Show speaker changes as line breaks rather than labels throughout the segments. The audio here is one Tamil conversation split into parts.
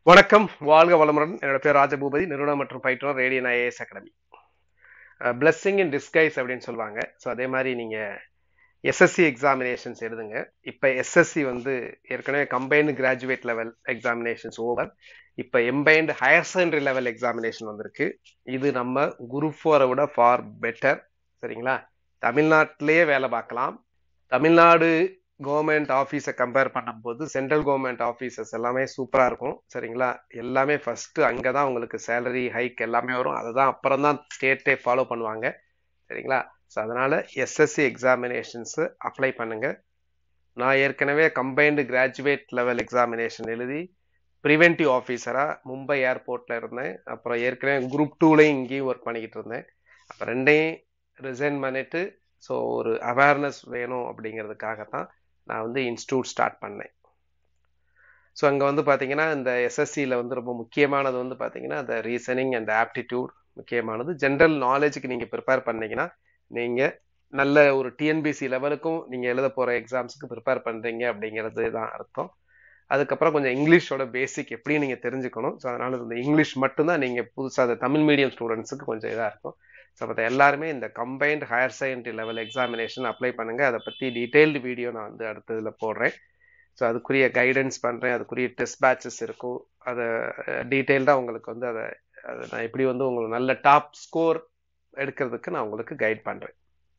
வணக்கம் வாழ்க வளமுடன் என்னோட பேர் ராஜபூபதி நிறுவனம் மற்றும் பயிற்றுனர் Radian IAS academy blessing in disguise அப்படின்னு சொல்லுவாங்க ஸோ அதே மாதிரி நீங்கள் எஸ்எஸ்சி எக்ஸாமினேஷன்ஸ் எழுதுங்க இப்போ எஸ்எஸ்சி வந்து ஏற்கனவே combined graduate level examinations over இப்போ combined higher secondary level examination வந்திருக்கு இது நம்ம குரூப் ஃபோரை விட ஃபார் பெட்டர் சரிங்களா தமிழ்நாட்டிலேயே வேலை பார்க்கலாம் தமிழ்நாடு கவர்மெண்ட் ஆஃபீஸை கம்பேர் பண்ணும்போது சென்ட்ரல் கவர்மெண்ட் ஆஃபீஸஸ் எல்லாமே சூப்பராக இருக்கும் சரிங்களா எல்லாமே ஃபஸ்ட்டு அங்கே தான் உங்களுக்கு சேலரி ஹைக் எல்லாமே வரும் அதை தான் அப்புறம் தான் ஸ்டேட்டே ஃபாலோ பண்ணுவாங்க சரிங்களா ஸோ அதனால் எஸ்எஸ்சி எக்ஸாமினேஷன்ஸு அப்ளை பண்ணுங்கள் நான் ஏற்கனவே கம்பைன்டு கிராஜுவேட் லெவல் எக்ஸாமினேஷன் எழுதி ப்ரிவென்டிவ் ஆஃபீஸராக மும்பை ஏர்போர்ட்டில் இருந்தேன் அப்புறம் ஏற்கனவே குரூப் டூலையும் இங்கேயும் ஒர்க் பண்ணிக்கிட்டு இருந்தேன் அப்போ ரெண்டையும் ரிசைன் பண்ணிவிட்டு ஸோ ஒரு அவேர்னஸ் வேணும் அப்படிங்கிறதுக்காக தான் நான் வந்து இன்ஸ்டியூட் ஸ்டார்ட் பண்ணேன் ஸோ அங்கே வந்து பார்த்தீங்கன்னா இந்த எஸ்எஸ்சியில் வந்து ரொம்ப முக்கியமானது வந்து பார்த்தீங்கன்னா அந்த ரீசனிங் அண்ட் ஆப்டிடியூட் முக்கியமானது ஜென்ரல் நாலேஜுக்கு நீங்கள் ப்ரிப்பேர் பண்ணீங்கன்னா நீங்கள் நல்ல ஒரு டிஎன்பிசி லெவலுக்கும் நீங்கள் எழுத போகிற எக்ஸாம்ஸுக்கு ப்ரிப்பேர் பண்ணுறீங்க அப்படிங்கிறது தான் அர்த்தம் அதுக்கப்புறம் கொஞ்சம் இங்கிலீஷோட பேசிக் எப்படி நீங்கள் தெரிஞ்சுக்கணும் ஸோ அதனால் இந்த இங்கிலீஷ் மட்டும்தான் நீங்கள் புதுசாக அந்த தமிழ் மீடியம் ஸ்டூடெண்ட்ஸுக்கு கொஞ்சம் இதாக இருக்கும் ஸோ மற்ற எல்லாருமே இந்த combined higher secondary level examination apply பண்ணுங்கள் அதை பற்றி டீட்டெயில்டு வீடியோ நான் வந்து அடுத்ததில் போடுறேன் ஸோ அதுக்குரிய கைடன்ஸ் பண்ணுறேன் அதுக்குரிய டெஸ்ட் பேட்சஸ் இருக்கும் அதை டீட்டெயில்டாக உங்களுக்கு வந்து அதை அதை நான் எப்படி வந்து உங்களுக்கு நல்ல டாப் ஸ்கோர் எடுக்கிறதுக்கு நான் உங்களுக்கு கைட் பண்ணுறேன்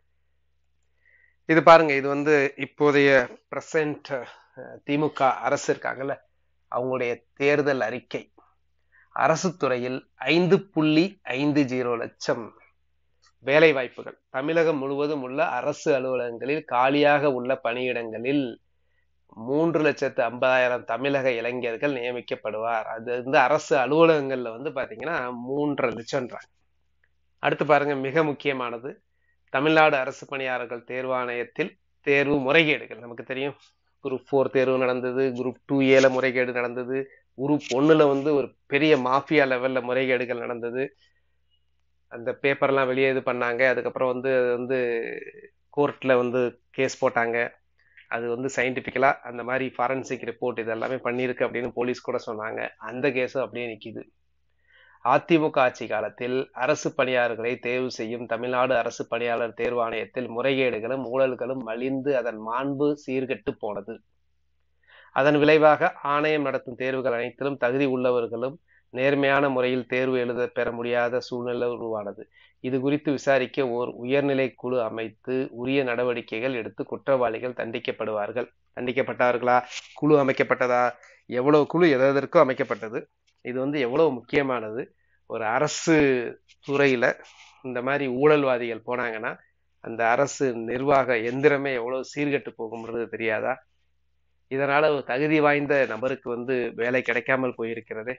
இது பாருங்க இது வந்து இப்போதைய ப்ரெசண்ட் திமுக அரசு இருக்காங்கல்ல அவங்களுடைய தேர்தல் அறிக்கை அரசு துறையில் ஐந்து புள்ளி ஐந்து ஜீரோ லட்சம் வேலை வாய்ப்புகள் தமிழகம் முழுவதும் உள்ள அரசு அலுவலகங்களில் காலியாக உள்ள பணியிடங்களில் மூன்று லட்சத்து ஐம்பதாயிரம் தமிழக இளைஞர்கள் நியமிக்கப்படுவார் அது வந்து அரசு அலுவலகங்கள்ல வந்து பாத்தீங்கன்னா மூன்றரை லட்சம்ன்றாங்க அடுத்து பாருங்க மிக முக்கியமானது தமிழ்நாடு அரசு பணியாளர்கள் தேர்வாணையத்தில் தேர்வு முறைகேடுகள் நமக்கு தெரியும் குரூப் ஃபோர் தேர்வு நடந்தது குரூப் டூ ஏல முறைகேடு நடந்தது குரூப் ஒன்னுல வந்து ஒரு பெரிய மாஃபியா லெவல்ல முறைகேடுகள் நடந்தது அந்த பேப்பர்லாம் வெளியே இது பண்ணாங்க அதுக்கப்புறம் வந்து அது வந்து கோர்ட்டில் வந்து கேஸ் போட்டாங்க அது வந்து சயின்டிஃபிக்கலாக அந்த மாதிரி ஃபாரன்சிக் ரிப்போர்ட் இதெல்லாமே பண்ணியிருக்கு அப்படின்னு போலீஸ் கூட சொன்னாங்க அந்த கேஸும் அப்படியே நிற்கிது அதிமுக ஆட்சி காலத்தில் அரசு பணியாளர்களை தேர்வு செய்யும் தமிழ்நாடு அரசு பணியாளர் தேர்வாணையத்தில் முறைகேடுகளும் ஊழல்களும் மலிந்து அதன் மாண்பு சீர்கெட்டு போனது அதன் விளைவாக ஆணையம் நடத்தும் தேர்வுகள் அனைத்திலும் தகுதி உள்ளவர்களும் நேர்மையான முறையில் தேர்வு எழுத பெற முடியாத சூழ்நிலை உருவானது இது குறித்து விசாரிக்க ஓர் உயர்நிலை குழு அமைத்து உரிய நடவடிக்கைகள் எடுத்து குற்றவாளிகள் தண்டிக்கப்படுவார்கள் தண்டிக்கப்பட்டார்களா குழு அமைக்கப்பட்டதா எவ்வளவு குழு எதற்கும் அமைக்கப்பட்டது இது வந்து எவ்வளவு முக்கியமானது ஒரு அரசு துறையில இந்த மாதிரி ஊழல்வாதிகள் போனாங்கன்னா அந்த அரசு நிர்வாக எந்திரமே எவ்வளவு சீர்கெட்டு போகும்ன்றது தெரியாதா இதனால ஒரு தகுதி வாய்ந்த நபருக்கு வந்து வேலை கிடைக்காமல் போயிருக்கிறது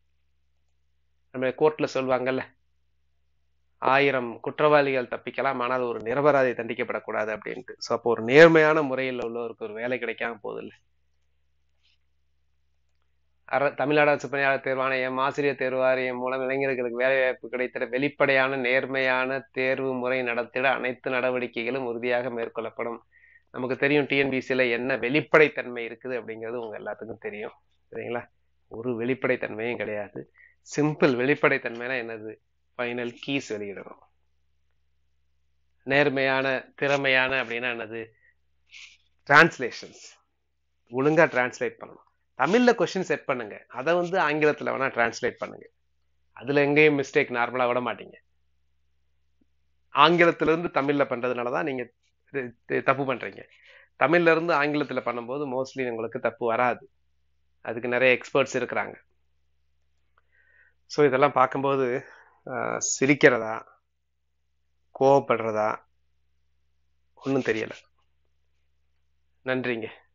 நம்ம கோர்ட்ல சொல்லுவாங்கல்ல ஆயிரம் குற்றவாளிகள் தப்பிக்கலாம் ஆனால் ஒரு நிரபராதி தண்டிக்கப்படக்கூடாது அப்படின்ட்டு ஸோ அப்போ ஒரு நேர்மையான முறையில் உள்ளவருக்கு ஒரு வேலை கிடைக்காம போதில்ல அர தமிழ்நாடு அரசு பணியாளர் தேர்வாணையம் ஆசிரியர் தேர்வு வாரியம் மூலம் இளைஞர்களுக்கு வேலைவாய்ப்பு கிடைத்திட வெளிப்படையான நேர்மையான தேர்வு முறை நடத்திட அனைத்து நடவடிக்கைகளும் உறுதியாக மேற்கொள்ளப்படும் நமக்கு தெரியும் டிஎன்பிசியில் என்ன வெளிப்படைத்தன்மை இருக்குது அப்படிங்கிறது உங்க எல்லாத்துக்கும் தெரியும் சரிங்களா ஒரு வெளிப்படைத்தன்மையும் கிடையாது சிம்பிள் வெளிப்படைத்தன்மைனா என்னது ஃபைனல் கீஸ் வெளியிடணும் நேர்மையான திறமையான அப்படின்னா என்னது டிரான்ஸ்லேஷன்ஸ் ஒழுங்கா டிரான்ஸ்லேட் பண்ணணும் தமிழ்ல கொஸ்டின் செட் பண்ணுங்க அதை வந்து ஆங்கிலத்துல வேணா டிரான்ஸ்லேட் பண்ணுங்க அதுல எங்கேயும் மிஸ்டேக் நார்மலா விட மாட்டீங்க ஆங்கிலத்துல இருந்து தமிழ்ல பண்றதுனாலதான் நீங்க தப்பு பண்றீங்க தமிழ்ல இருந்து ஆங்கிலத்துல பண்ணும்போது மோஸ்ட்லி உங்களுக்கு தப்பு வராது அதுக்கு நிறைய எக்ஸ்பர்ட்ஸ் இருக்கிறாங்க ஸோ இதெல்லாம் பார்க்கும்போது சிரிக்கிறதா கோவப்படுறதா ஒன்றும் தெரியலை நன்றிங்க